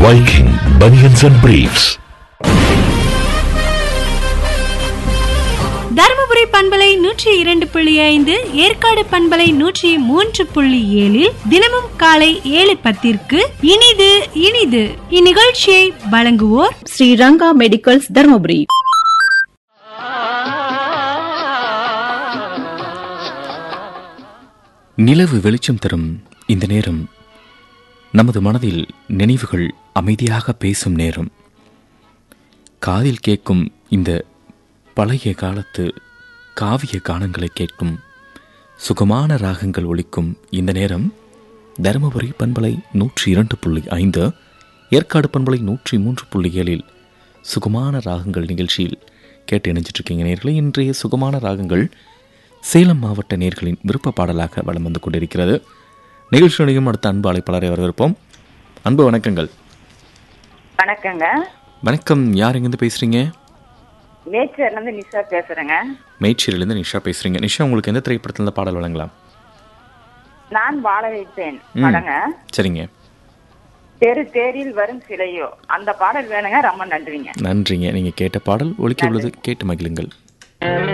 Viking Bunions and Briefs. Dharmapuri பண்பலை நூற்றி இரண்டு புள்ளி ஐந்து ஏற்காடு பண்பலை நூற்றி மூன்று புள்ளி ஏழில் தினமும் காலை ஏழு பத்திற்கு இனிது இனிது இந்நிகழ்ச்சியை வழங்குவோர் ஸ்ரீரங்கா மெடிக்கல்ஸ் தர்மபுரி நிலவு வெளிச்சம் தரும் இந்த நேரம் நமது மனதில் நினைவுகள் அமைதியாக பேசும் நேரம் காதில் கேட்கும் இந்த பழைய காலத்து காவிய கானங்களை கேட்கும் சுகமான ராகங்கள் ஒலிக்கும் இந்த நேரம் தருமபுரி பண்பலை நூற்றி இரண்டு புள்ளி ஐந்து ஏற்காடு பண்பலை நூற்றி மூன்று புள்ளி ஏழில் சுகமான ராகங்கள் நிகழ்ச்சியில் கேட்டு இணைஞ்சிட்டு இருக்கீங்க நேர்களை இன்றைய சுகமான ராகங்கள் சேலம் மாவட்ட நேர்களின் விருப்ப பாடலாக வலம் வந்து கொண்டிருக்கிறது நிகழ்ச்சியுடையும் அடுத்த அன்பு அழைப்பாளரை வரவேற்போம் அன்பு வணக்கங்கள் வணக்கங்க வணக்கம் யார் எங்கேருந்து பேசுகிறீங்க நேச்சர்ல இருந்து நிஷா பேசுறேங்க மேய்ச்சீரிலேருந்து நிஷா பேசுகிறீங்க நிஷா உங்களுக்கு எந்த திரைப்படத்தில் இந்த பாடல் வழங்கலாம் நான் வாழ வைத்தேன் ம். படங்க சரிங்க தெரு தேரில் வரும் சிலையோ அந்த பாடல் வேணுங்க ரொம்ப நன்றிங்க நன்றிங்க நீங்கள் கேட்ட பாடல் ஒலிக்க உள்ளது கேட்டு மகிழுங்கள்